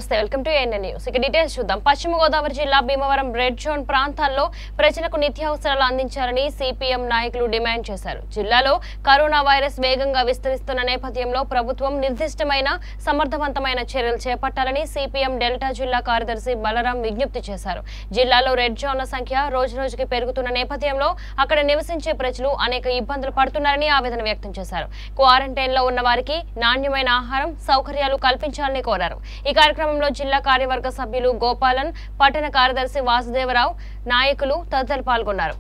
నమస్తే welcome to ANN news ఇక details చూద్దాం పశ్చిమ గోదావరి జిల్లా భీమవరం రెడ్ జోన్ ప్రాంతాల్లో ప్రజలకు నిత్యావసరాలు అందించాలని సిపిఎం నాయకులు డిమాండ్ చేశారు జిల్లాలో కరోనా వైరస్ వేగంగా విస్తరిస్తున్న నేపథ్యంలో ప్రభుత్వం నిర్దిష్టమైన సమర్థవంతమైన చర్యలు చేపట్టాలని సిపిఎం డెల్టా జిల్లా కార్యదర్శి బలరాం విజ్ఞప్తి చేశారు జిల్లాలో రెడ్ జోన్ల సంఖ్య రోజురోజుకి పెరుగుతున్న నేపథ్యంలో అక్కడ నివసించే ప్రజలు అనేక ఇబ్బందులు పడుతున్నారని ఆవేదన వ్యక్తం చేశారు క్వారంటైన్ లో ఉన్న వారికి నాణ్యమైన ఆహారం సౌకర్యాలు కల్పించాలని కోరారు ఈ కార్యక్రమంలో జిల్లా కార్యవర్గ సభ్యులు గోపాలన్ పట్టణ కార్యదర్శి వాసుదేవరావు నాయకులు తదితరులు పాల్గొన్నారు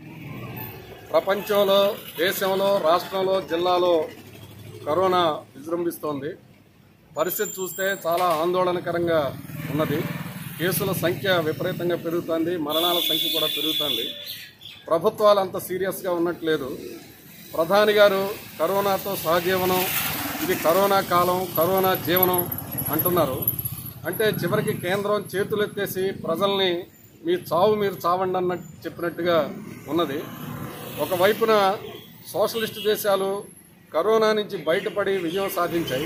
ప్రపంచంలో దేశంలో రాష్ట్రంలో జిల్లాలో కరోనా విజృంభిస్తోంది పరిస్థితి చూస్తే చాలా ఆందోళనకరంగా ఉన్నది కేసుల సంఖ్య విపరీతంగా పెరుగుతుంది మరణాల సంఖ్య కూడా పెరుగుతుంది ప్రభుత్వాలు అంత సీరియస్గా ఉన్నట్లేదు ప్రధాని గారు కరోనాతో సహజీవనం ఇది కరోనా కాలం కరోనా జీవనం అంటున్నారు అంటే చివరికి కేంద్రం చేతులెత్తేసి ప్రజల్ని మీ చావు మీరు చావండి అన్నట్టు చెప్పినట్టుగా ఉన్నది ఒకవైపున సోషలిస్ట్ దేశాలు కరోనా నుంచి బయటపడి విజయం సాధించాయి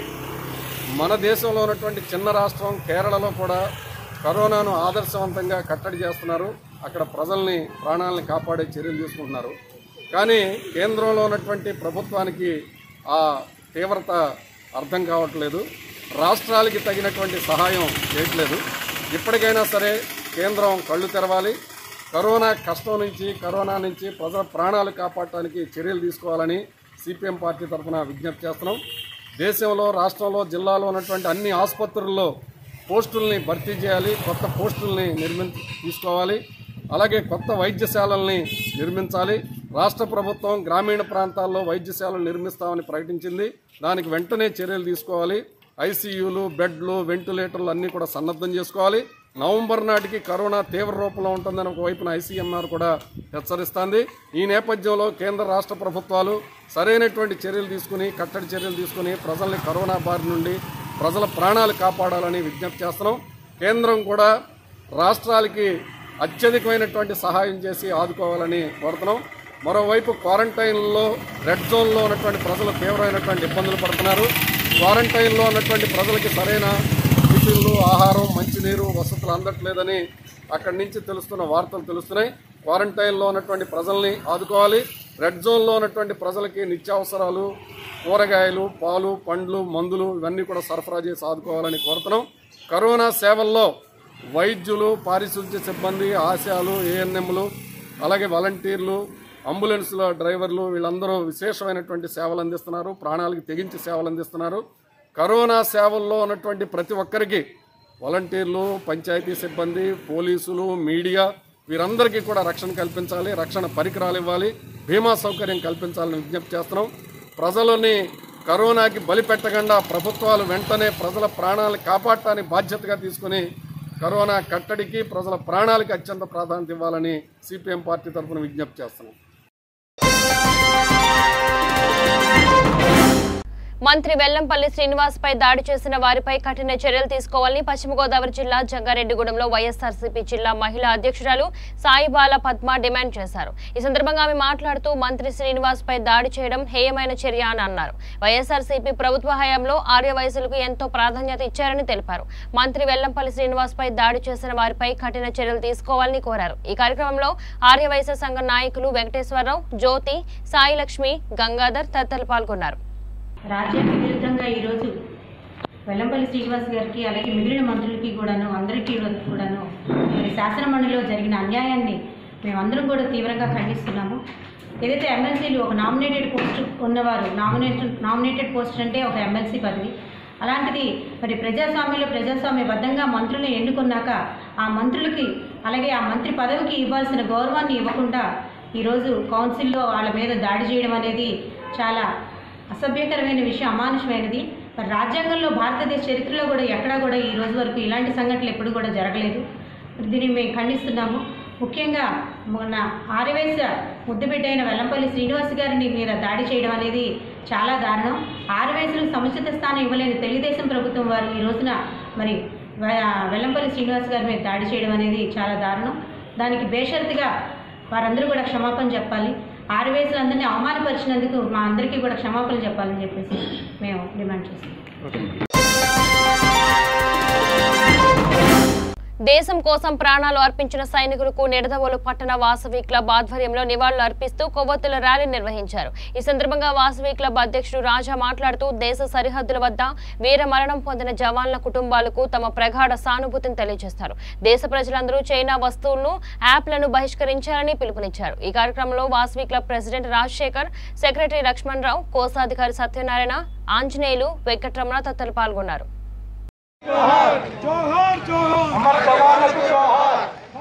మన దేశంలో ఉన్నటువంటి చిన్న రాష్ట్రం కేరళలో కూడా కరోనాను ఆదర్శవంతంగా కట్టడి చేస్తున్నారు అక్కడ ప్రజల్ని ప్రాణాలని కాపాడే చర్యలు తీసుకుంటున్నారు కానీ కేంద్రంలో ఉన్నటువంటి ప్రభుత్వానికి ఆ తీవ్రత అర్థం కావట్లేదు రాష్ట్రాలకి తగినటువంటి సహాయం చేయట్లేదు ఇప్పటికైనా సరే కేంద్రం కళ్ళు తెరవాలి కరోనా కష్టం నుంచి కరోనా నుంచి ప్రజల ప్రాణాలు కాపాడటానికి చర్యలు తీసుకోవాలని సిపిఎం పార్టీ తరఫున విజ్ఞప్తి చేస్తున్నాం దేశంలో రాష్ట్రంలో జిల్లాలో ఉన్నటువంటి అన్ని ఆసుపత్రుల్లో పోస్టుల్ని భర్తీ చేయాలి కొత్త పోస్టుల్ని నిర్మించి తీసుకోవాలి అలాగే కొత్త వైద్యశాలల్ని నిర్మించాలి రాష్ట్ర ప్రభుత్వం గ్రామీణ ప్రాంతాల్లో వైద్యశాలలు నిర్మిస్తామని ప్రకటించింది దానికి వెంటనే చర్యలు తీసుకోవాలి ఐసీయూలు బెడ్లు వెంటిలేటర్లు అన్నీ కూడా సన్నద్ధం చేసుకోవాలి నవంబర్ నాటికి కరోనా తీవ్ర రూపంలో ఉంటుందని ఒకవైపున ఐసీఎంఆర్ కూడా హెచ్చరిస్తోంది ఈ నేపథ్యంలో కేంద్ర రాష్ట్ర ప్రభుత్వాలు సరైనటువంటి చర్యలు తీసుకుని కట్టడి చర్యలు తీసుకుని ప్రజల్ని కరోనా బారి నుండి ప్రజల ప్రాణాలు కాపాడాలని విజ్ఞప్తి చేస్తున్నాం కేంద్రం కూడా రాష్ట్రాలకి అత్యధికమైనటువంటి సహాయం చేసి ఆదుకోవాలని కోరుతున్నాం మరోవైపు క్వారంటైన్లో రెడ్ జోన్లో ఉన్నటువంటి ప్రజలు తీవ్రమైనటువంటి ఇబ్బందులు పడుతున్నారు క్వారంటైన్లో ఉన్నటువంటి ప్రజలకి సరైన టిఫిన్లు ఆహారం మంచినీరు వసతులు అందట్లేదని అక్కడి నుంచి తెలుస్తున్న వార్తలు తెలుస్తున్నాయి క్వారంటైన్లో ఉన్నటువంటి ప్రజల్ని ఆదుకోవాలి రెడ్ జోన్లో ఉన్నటువంటి ప్రజలకి నిత్యావసరాలు కూరగాయలు పాలు పండ్లు మందులు ఇవన్నీ కూడా సరఫరా చేసి ఆదుకోవాలని కోరుతున్నాం కరోనా సేవల్లో వైద్యులు పారిశుద్ధ్య సిబ్బంది ఆశాలు ఏఎన్ఎంలు అలాగే వాలంటీర్లు అంబులెన్స్ల డ్రైవర్లు వీళ్ళందరూ విశేషమైనటువంటి సేవలు అందిస్తున్నారు ప్రాణాలకు తెగించి సేవలు అందిస్తున్నారు కరోనా సేవల్లో ఉన్నటువంటి ప్రతి ఒక్కరికి వాలంటీర్లు పంచాయతీ సిబ్బంది పోలీసులు మీడియా వీరందరికీ కూడా రక్షణ కల్పించాలి రక్షణ పరికరాలు ఇవ్వాలి బీమా సౌకర్యం కల్పించాలని విజ్ఞప్తి చేస్తున్నాం ప్రజలని కరోనాకి బలి పెట్టకుండా ప్రభుత్వాలు వెంటనే ప్రజల ప్రాణాలు కాపాడటానికి బాధ్యతగా తీసుకుని కరోనా కట్టడికి ప్రజల ప్రాణాలకి అత్యంత ప్రాధాన్యత ఇవ్వాలని సిపిఎం పార్టీ తరఫున విజ్ఞప్తి చేస్తున్నాం మంత్రి వెల్లంపల్లి శ్రీనివాస్ పై దాడి చేసిన వారిపై కఠిన చర్యలు తీసుకోవాలని పశ్చిమ గోదావరి జిల్లా జంగారెడ్డిగూడెంలో వైఎస్ఆర్సీపీ జిల్లా మహిళా అధ్యక్షురాలు సాయిబాల పద్మ డిమాండ్ చేశారు ఈ సందర్భంగా ఆమె మాట్లాడుతూ మంత్రి శ్రీనివాస్ పై దాడి చేయడం హేయమైన చర్య అని అన్నారు వైఎస్ఆర్సీపీ ప్రభుత్వ హయాంలో ఆర్య వయసులకు ఎంతో ప్రాధాన్యత ఇచ్చారని తెలిపారు మంత్రి వెల్లంపల్లి శ్రీనివాస్ పై దాడి చేసిన వారిపై కఠిన చర్యలు తీసుకోవాలని కోరారు ఈ కార్యక్రమంలో ఆర్య వయసు సంఘ నాయకులు వెంకటేశ్వరరావు జ్యోతి సాయిలక్ష్మి గంగాధర్ తదితరులు పాల్గొన్నారు రాజ్యాంగ విరుద్ధంగా ఈరోజు వెల్లంపల్లి శ్రీనివాస్ గారికి అలాగే మిగిలిన మంత్రులకి కూడాను అందరికీ కూడాను మరి శాసనమండలిలో జరిగిన అన్యాయాన్ని మేమందరం కూడా తీవ్రంగా ఖండిస్తున్నాము ఏదైతే ఎమ్మెల్సీలు ఒక నామినేటెడ్ పోస్ట్ ఉన్నవారు నామినేషన్ నామినేటెడ్ పోస్ట్ అంటే ఒక ఎమ్మెల్సీ పదవి అలాంటిది మరి ప్రజాస్వామ్యంలో ప్రజాస్వామ్యబద్ధంగా మంత్రులను ఎన్నుకున్నాక ఆ మంత్రులకి అలాగే ఆ మంత్రి పదవికి ఇవ్వాల్సిన గౌరవాన్ని ఇవ్వకుండా ఈరోజు కౌన్సిల్లో వాళ్ళ మీద దాడి చేయడం అనేది చాలా అసభ్యకరమైన విషయం అమానుషమైనది మరి రాజ్యాంగంలో భారతదేశ చరిత్రలో కూడా ఎక్కడా కూడా ఈ రోజు వరకు ఇలాంటి సంఘటనలు ఎప్పుడు కూడా జరగలేదు మరి దీన్ని మేము ఖండిస్తున్నాము ముఖ్యంగా మొన్న ఆర్యవేశ ముద్దుబిడ్డ అయిన వెల్లంపల్లి శ్రీనివాస్ గారిని మీద దాడి చేయడం అనేది చాలా దారుణం ఆర్యవేశులకు సముచిత స్థానం ఇవ్వలేని తెలుగుదేశం ప్రభుత్వం వారు ఈ రోజున మరి వె- వెల్లంపల్లి శ్రీనివాస్ గారి మీద దాడి చేయడం అనేది చాలా దారుణం దానికి బేషరతుగా వారందరూ కూడా క్షమాపణ చెప్పాలి ఆరు వయసులందరినీ అవమానపరిచినందుకు మా అందరికీ కూడా క్షమాపణ చెప్పాలని చెప్పేసి మేము డిమాండ్ చేస్తాం దేశం కోసం ప్రాణాలు అర్పించిన సైనికులకు నిడదవోలు పట్టణ వాసవి క్లబ్ ఆధ్వర్యంలో నివాళులు అర్పిస్తూ కొవ్వొత్తుల ర్యాలీ నిర్వహించారు ఈ సందర్భంగా వాసవి క్లబ్ అధ్యక్షుడు రాజా మాట్లాడుతూ దేశ సరిహద్దుల వద్ద వీర మరణం పొందిన జవాన్ల కుటుంబాలకు తమ ప్రగాఢ సానుభూతిని తెలియజేస్తారు దేశ ప్రజలందరూ చైనా వస్తువులను యాప్లను బహిష్కరించాలని పిలుపునిచ్చారు ఈ కార్యక్రమంలో Vasavi club president Rajasekhar secretary Lakshman Rao కోశాధికారి సత్యనారాయణ ఆంజనేయులు వెంకటరమణ తదితరులు పాల్గొన్నారు జోహార్ జోహార్ అమర జవాన్లకు జోహార్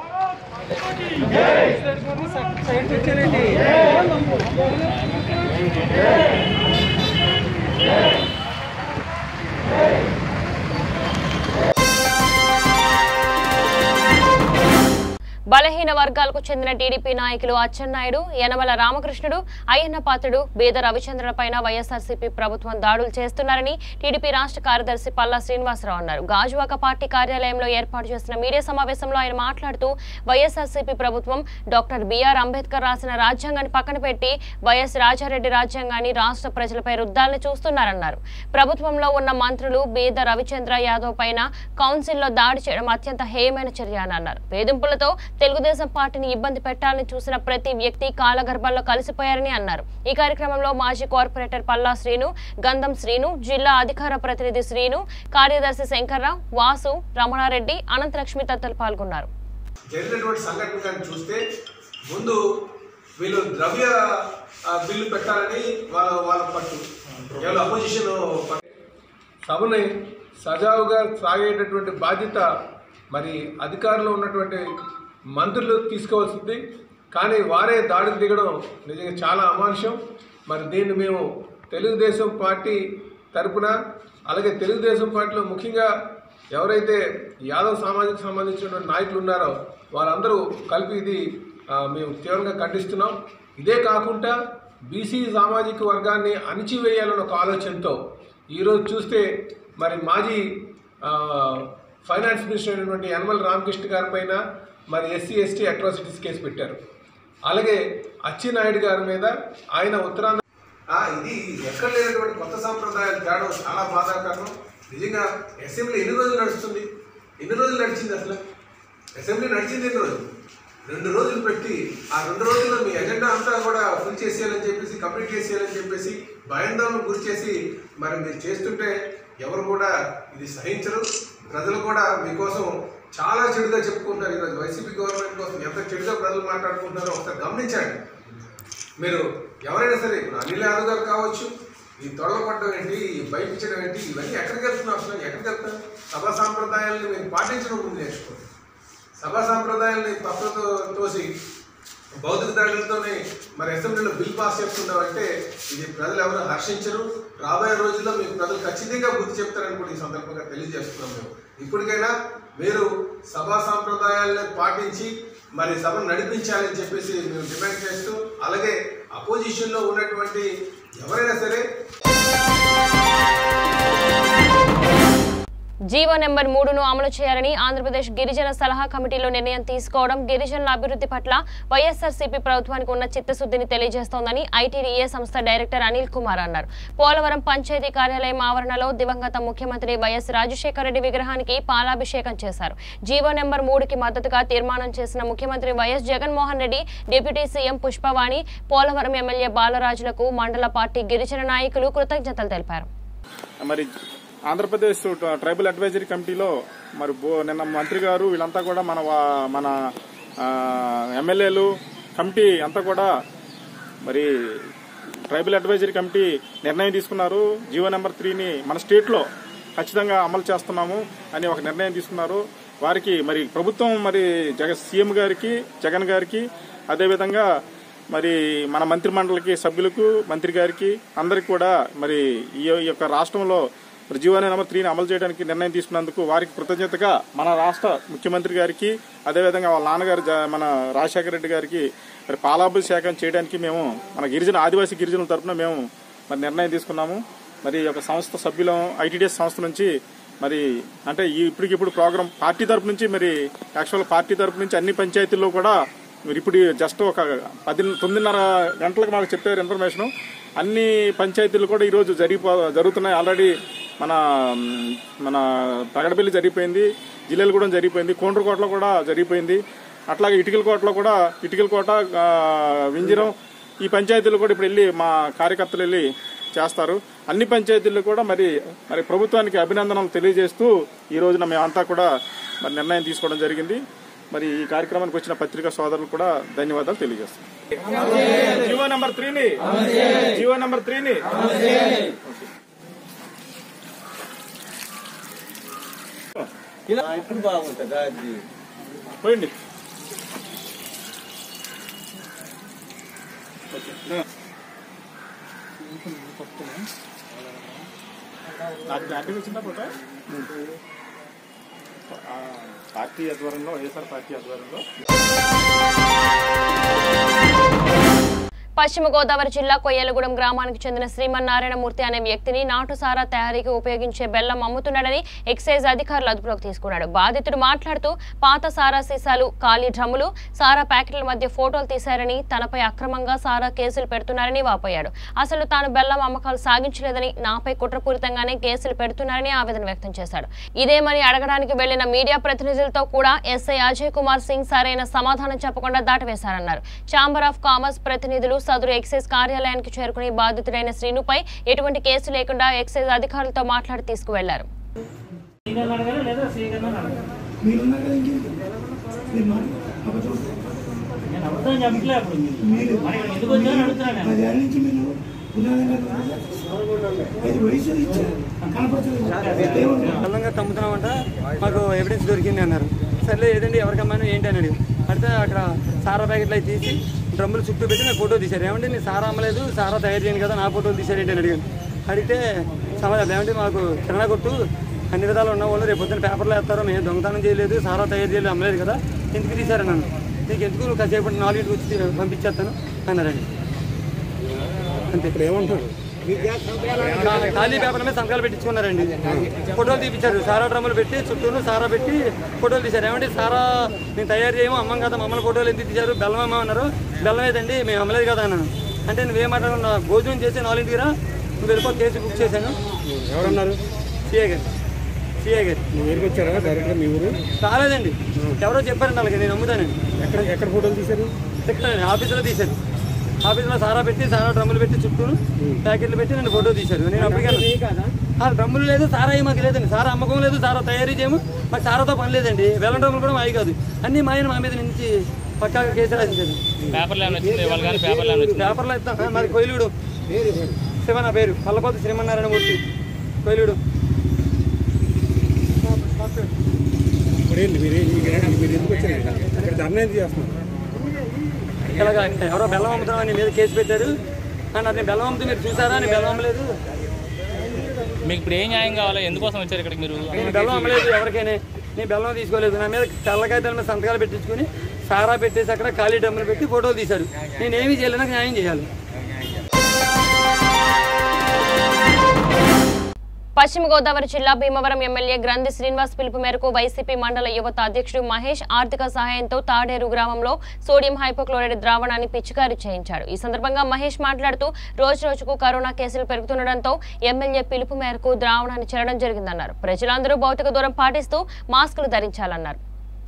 బలహీన వర్గాలకు చెందిన టీడీపీ నాయకులు అచ్చెన్నాయుడు యనమల రామకృష్ణుడు అయ్యన్న పాత్రుడు బేద రవిచంద్రపైన వైఎస్ఆర్సీపీ ప్రభుత్వం దాడులు చేస్తున్నారని టీడీపీ రాష్ట్ర కార్యదర్శి పల్లా శ్రీనివాసరావు అన్నారు గాజువాక పార్టీ కార్యాలయంలో ఏర్పాటు చేసిన మీడియా సమావేశంలో ఆయన మాట్లాడుతూ వైఎస్ఆర్సీపీ ప్రభుత్వం డాక్టర్ బిఆర్ అంబేద్కర్ రాసిన రాజ్యాంగాన్ని పక్కన పెట్టి వైఎస్ రాజారెడ్డి రాజ్యాంగాన్ని రాష్ట్ర ప్రజలపై రుద్దాలని చూస్తున్నారన్నారు ప్రభుత్వంలో ఉన్న మంత్రులు బేద రవిచంద్ర యాదవ్ పైన కౌన్సిల్లో దాడి చేయడం అత్యంత హేయమైన చర్య అని అన్నారు వేధింపులతో తెలుగుదేశం పార్టీని ఇబ్బంది పెట్టాలని చూసిన ప్రతి వ్యక్తి కాలగర్భంలో కలిసిపోయారని అన్నారు ఈ కార్యక్రమంలో మాజీ కార్పొరేటర్ పల్లా శ్రీను గంధం శ్రీను జిల్లా అధికార ప్రతినిధి శ్రీను కార్యదర్శి శంకర్రావు వాసు రమణారెడ్డి అనంతలక్ష్మి తదితరులు పాల్గొన్నారు జరిగినటువంటి సంఘటన కానీ చూస్తే ముందు వీళ్ళు ద్రవ్య ఆ, బిల్లు పెట్టాలని వాళ్ళ వాళ్ళ పట్టు కేవలం అపోజిషన్ పట్టు. సభని సజావుగా సాగేటటువంటి బాధ్యత మరి అధికారంలో ఉన్నటువంటి మంత్రులు తీసుకోవాల్సింది కానీ వారే దాడికి దిగడం నిజంగా చాలా అమానుషం మరి దీన్ని మేము తెలుగుదేశం పార్టీ తరపున అలాగే తెలుగుదేశం పార్టీలో ముఖ్యంగా ఎవరైతే యాదవ్ సామాజిక సంబంధించినటువంటి నాయకులు ఉన్నారో వాళ్ళందరూ కలిపి ఇది ఆ, మేము తీవ్రంగా ఖండిస్తున్నాం ఇదే కాకుండా బీసీ సామాజిక వర్గాన్ని అణిచివేయాలన్న ఒక ఆలోచనతో ఈరోజు చూస్తే మరి మాజీ ఆ, ఫైనాన్స్ మినిస్టర్ అయినటువంటి యనమల రామకృష్ణ గారి పైన మరి ఎస్సీ ఎస్టీ అట్రాసిటీస్ కేసు పెట్టారు అలాగే అచ్చెన్నాయుడు గారి మీద ఆయన ఉత్తరాంధ్ర ఆ, ఇది ఎక్కడ లేనటువంటి కొత్త సాంప్రదాయాలు తేడం చాలా బాధాకరం నిజంగా అసెంబ్లీ ఎన్ని రోజులు నడుస్తుంది ఎన్ని రోజులు నడిచింది అసలు అసెంబ్లీ నడిచింది ఎన్ని రోజులు రెండు రోజులు పెట్టి ఆ రెండు రోజుల్లో మీ ఎజెండా అంతా కూడా ఫుల్ చేసేయాలని చెప్పేసి కంప్లీట్ చేసేయాలని చెప్పేసి భయాందోళన గురి చేసి మరి మీరు చేస్తుంటే ఎవరు కూడా ఇది సహించరు ప్రజలు కూడా మీకోసం చాలా చెడుగా చెప్పుకుంటారు ఈరోజు వైసీపీ గవర్నమెంట్ కోసం ఎంత చెడుగా ప్రజలు మాట్లాడుకుంటున్నారో ఒకసారి గమనించండి మీరు ఎవరైనా సరే ఇప్పుడు అనిల్ యాదవ్ గారు కావచ్చు ఈ తొడగపడడం ఏంటి ఈ భయపించడం ఏంటి ఇవన్నీ ఎక్కడికి వెళ్తున్నారు అసలు ఎక్కడికి వెళ్తారు సభా సాంప్రదాయాలను మీరు పాటించడం ముందు నేర్చుకోండి సభా సాంప్రదాయాల్ని పక్కతో తోసి భౌతిక దాడులతోనే మరి అసెంబ్లీలో బిల్ పాస్ చేస్తున్నామంటే ఇది ప్రజలు ఎవరు హర్షించరు రాబోయే రోజుల్లో మీకు ప్రజలు ఖచ్చితంగా బుద్ధి చెప్తారని కూడా ఈ సందర్భంగా తెలియజేస్తున్నాం మేము ఇప్పటికైనా మీరు సభా సాంప్రదాయాలను పాటించి మరి సభను నడిపించాలని చెప్పేసి మేము డిమాండ్ చేస్తూ అలాగే అపోజిషన్లో ఉన్నటువంటి ఎవరైనా సరే జీవో నెంబర్ మూడును అమలు చేయాలని ఆంధ్రప్రదేశ్ గిరిజన సలహా కమిటీలో నిర్ణయం తీసుకోవడం గిరిజనుల అభివృద్ధి పట్ల వైఎస్ఆర్సీపీ ప్రభుత్వానికి ఉన్న చిత్తశుద్ధిని తెలియజేస్తోందని ఐటీడీఏ సంస్థ డైరెక్టర్ అనిల్ కుమార్ అన్నారు పోలవరం పంచాయతీ కార్యాలయం ఆవరణలో దివంగత ముఖ్యమంత్రి వైఎస్ రాజశేఖర రెడ్డి విగ్రహానికి పాలాభిషేకం చేశారు జీవో నెంబర్ మూడుకి మద్దతుగా తీర్మానం చేసిన ముఖ్యమంత్రి YS Jaganmohan Reddy deputy CM Pushpavani Polavaram MLA బాలరాజులకు మండల పార్టీ గిరిజన నాయకులు కృతజ్ఞతలు తెలిపారు మరి ఆంధ్రప్రదేశ్ ట్రైబల్ అడ్వైజరీ కమిటీలో మరి బో- నిన్న మంత్రి గారు వీళ్ళంతా కూడా మన వా- మన ఆ, ఎమ్మెల్యేలు కమిటీ అంతా కూడా మరి ట్రైబల్ అడ్వైజరీ కమిటీ నిర్ణయం తీసుకున్నారు జీవో నెంబర్ త్రీని మన స్టేట్లో ఖచ్చితంగా అమలు చేస్తున్నాము అని ఒక నిర్ణయం తీసుకున్నారు వారికి మరి ప్రభుత్వం మరి జగ సీఎం గారికి జగన్ గారికి అదేవిధంగా మరి మన మంత్రి మండలికి సభ్యులకు మంత్రి గారికి అందరికి కూడా మరి ఈ ఈ యొక్క రాష్ట్రంలో మరి జీవోని నెంబర్ త్రీని అమలు చేయడానికి నిర్ణయం తీసుకున్నందుకు వారికి కృతజ్ఞతగా మన రాష్ట్ర ముఖ్యమంత్రి గారికి అదేవిధంగా వాళ్ళ నాన్నగారు జ- మన రాజశేఖర రెడ్డి గారికి మరి పాలాభిషేకం చేయడానికి మేము మన గిరిజన ఆదివాసీ గిరిజనుల తరపున మేము మరి నిర్ణయం తీసుకున్నాము మరి ఈ యొక్క సంస్థ సభ్యులం ఐటీడీఎస్ సంస్థ నుంచి మరి అంటే ఈ ఇప్పటికిప్పుడు ప్రోగ్రామ్ పార్టీ తరపు నుంచి మరి యాక్చువల్ పార్టీ తరపు నుంచి అన్ని పంచాయతీల్లో కూడా మీరు ఇప్పుడు జస్ట్ ఒక పది తొమ్మిదిన్నర గంటలకు మాకు చెప్పారు ఇన్ఫర్మేషన్ అన్ని పంచాయతీలు కూడా ఈరోజు జరిగిపో జరుగుతున్నాయి ఆల్రెడీ మన మ్, మన తగడపల్లి జరిగిపోయింది జిల్లెలగూడెం జరిగిపోయింది కోండ్రకోటలో కూడా జరిగిపోయింది అట్లాగే ఇటుకల కోటలో కూడా ఇటుకల కోట ఆ, వింజరం ఈ పంచాయతీలు కూడా ఇప్పుడు వెళ్ళి మా కార్యకర్తలు వెళ్ళి చేస్తారు అన్ని పంచాయతీల్లో కూడా మరి మరి ప్రభుత్వానికి అభినందనలు తెలియజేస్తూ ఈ రోజున మేమంతా కూడా మరి నిర్ణయం తీసుకోవడం జరిగింది మరి ఈ కార్యక్రమానికి వచ్చిన పత్రికా సోదరులు కూడా ధన్యవాదాలు తెలియజేస్తాం జీవో నెంబర్ త్రీని జీవో నెంబర్ త్రీని ఇప్పుడు బాగుంటుందా అది పోయండి నాకు అడ్డు వచ్చిందా ఫోటో ఆ, పార్టీ ఆధ్వర్యంలో వైఎస్ఆర్ పార్టీ ఆధ్వర్యంలో పశ్చిమ గోదావరి జిల్లా కొయ్యలగూడెం గ్రామానికి చెందిన శ్రీమన్నారాయణమూర్తి అనే వ్యక్తిని నాటు సారా తయారీకి ఉపయోగించే బెల్లం అమ్ముతున్నాడని ఎక్సైజ్ అధికారులు అదుపులోకి తీసుకున్నాడు బాధితుడు మాట్లాడుతూ పాత సారా సీసాలు ఖాళీ డ్రమ్ములు సారా ప్యాకెట్ల మధ్య ఫోటోలు తీశారని తనపై అక్రమంగా సారా కేసులు పెడుతున్నారని వాపోయాడు అసలు తాను బెల్లం అమ్మకాలు సాగించలేదని నాపై కుట్రపూరితంగానే కేసులు పెడుతున్నారని ఆవేదన వ్యక్తం చేశాడు ఇదేమని అడగడానికి వెళ్లిన మీడియా ప్రతినిధులతో కూడా ఎస్ఐ అజయ్ కుమార్ సింగ్ సరైన సమాధానం చెప్పకుండా దాటవేశారన్నారు ఛాంబర్ ఆఫ్ కామర్స్ ప్రతినిధులు సదరు ఎక్సైజ్ కార్యాలయానికి చేరుకుని బాధితుడైన శ్రీనుపై ఎటువంటి కేసు లేకుండా ఎక్సైజ్ అధికారులతో మాట్లాడి తీసుకువెళ్లారు మీరున్నారు కదా ఇంకేంటి మీరు మాట అబద్ధం నేను అబద్ధం చెప్పట్లే అప్పుడు మీరు మరి ఇక్కడ ఎందుకు వచ్చారని అడుగుతున్నాను నేను. పదేళ్ళ నుంచి మీరు పునాదంగా ఐదు వయసు ఇచ్చారు కనపడుతుంది ఏమంటారు బలంగా తమ్ముతున్నామంట మాకు ఎవిడెన్స్ దొరికింది అన్నారు సర్లే ఏదండి ఎవరికమ్మాను ఏంటి అని అడిగారు అడిగితే అక్కడ సారా ప్యాకెట్లు అవి తీసి డ్రమ్ములు చుట్టూ పెట్టి నాకు ఫోటో తీశారు ఏమంటే నేను సారా అమ్మలేదు సారా తయారు చేయను కదా నా ఫోటోలు తీశారు ఏంటి అని అడిగాను అడిగితే సమాధానం ఏమంటే మాకు కిరాణా కొట్టు అన్ని విధాలు ఉన్న వాళ్ళు రేపు పొద్దున్న పేపర్లో వేస్తారు మేము దొంగతనం చేయలేదు సారా తయారు చేయలేదు అమ్మలేదు కదా ఎందుకు తీశారు నన్ను నీకు ఎందుకు నువ్వు కాసేపు నాలుగింటికి వచ్చి పంపించేస్తాను అన్నారండి అంతే ఇప్పుడు ఏమంటారు ఖాళీ పేపర్ మీద సంతకాలు పెట్టించుకున్నారండి ఫోటోలు తీపించారు సారా డ్రమ్ములు పెట్టి చుట్టూను సారా పెట్టి ఫోటోలు తీశారు ఏమంటే సారా మేము తయారు చేయము అమ్మం కదా మమ్మల్ని ఫోటోలు ఎందుకు తీశారు బెల్లం అమ్మ అన్నారు బెల్లం ఏదండి మేము అమ్మలేదు కదా అన్నాను అంటే నువ్వేం మాట్లాడుతున్నా భోజనం చేసి నాలుగింటికి రా నువ్వు వెళ్ళిపో కేసు బుక్ చేశాను ఎవరన్నారు సిఏ గారు సిఏ గారు ఊరికి వచ్చారా డైరెక్ట్గా మీ ఊరు రాలేదండి ఎవరో చెప్పారండి వాళ్ళకి నేను నమ్ముతానండి ఎక్కడ ఎక్కడ ఫోటోలు తీశారు ఇక్కడ ఆఫీసులో తీశారు ఆఫీసులో సారా పెట్టి సారా డ్రమ్ములు పెట్టి చుట్టూ ప్యాకెట్లు పెట్టి నన్ను ఫోటో తీశారు నేను అప్పటికే ఆ డ్రమ్ములు లేదు సారా ఏం మాకు లేదండి సారా అమ్మకం లేదు సారా తయారీ చేయము మాకు సారాతో పని లేదండి వెల్లం డ్రమ్ములు కూడా మావి కాదు అన్ని మాయన మా మీద నుంచి పక్కాగా కేసు రాసించారు పేపర్లో ఇస్తాం మాది కొయిలుడు శివ నా పేరు పల్లపోతు శ్రీమన్నారాయణ మూర్తి కొయిలుడు ఇప్పుడు ఏంటి మీరు మీరు ఎందుకు వచ్చారు ఇక్కడ ధర్నా ఎందుకు చేస్తున్నారు ఇలాగ ఎవరో బెల్లం అమ్ముతున్నామని మీద కేసు పెట్టారు అని నేను బెల్లం అమ్ముతూ మీరు చూసారా అని బెల్లం అమ్మలేదు మీకు ఇప్పుడు ఏం న్యాయం కావాలా ఎందుకోసం వచ్చారు ఇక్కడికి మీరు నేను బెల్లం అమ్మలేదు ఎవరికైనా నేను బెల్లం తీసుకోలేదు నా మీద తెల్లకాయతల మీద సంతకాలు పెట్టించుకుని సారా పెట్టేసి అక్కడ ఖాళీ డబ్బులు పెట్టి ఫోటోలు తీశారు నేను ఏమీ చేయలేదు నాకు న్యాయం చేయాలి పశ్చిమ గోదావరి జిల్లా భీమవరం ఎమ్మెల్యే గ్రంథి శ్రీనివాస్ పిలుపు మేరకు వైసీపీ మండల యువత అధ్యక్షుడు మహేష్ ఆర్థిక సహాయంతో తాడేరు గ్రామంలో సోడియం హైపోక్లోరైడ్ ద్రావణాన్ని పిచికారీ చేయించాడు ఈ సందర్భంగా మహేష్ మాట్లాడుతూ రోజు రోజుకు కరోనా కేసులు పెరుగుతుండటంతో ఎమ్మెల్యే పిలుపు మేరకు ద్రావణాన్ని చెల్లడం జరిగిందన్నారు ప్రజలందరూ భౌతిక దూరం పాటిస్తూ మాస్కులు ధరించాలన్నారు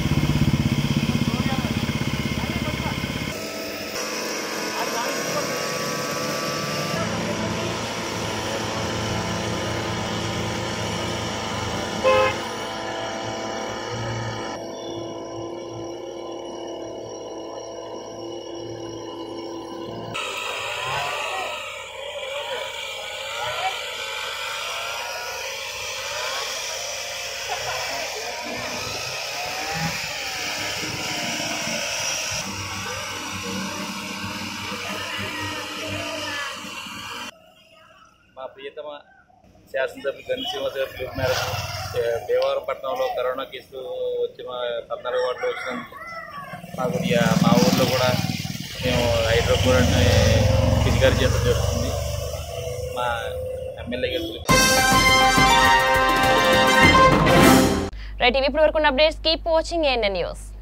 మా ప్రియతమ శాసనసభ్యులు గని శ్రీనివాస గారి పిలుపు మేరకు ఏ, భీమవరం పట్టణంలో కరోనా కేసులు వచ్చిన పద్నాలుగు వాటిలో వచ్చిన మాకు ఈ- మా ఊర్లో కూడా మేము హైడ్రోక్లోరైడ్ని పిచికారీ చేయడం జరుగుతుంది మా ఎమ్మెల్యే గారి పిలుపు రైట్ ఇవి ఇప్పుడు వరకు updates keep watching ANN news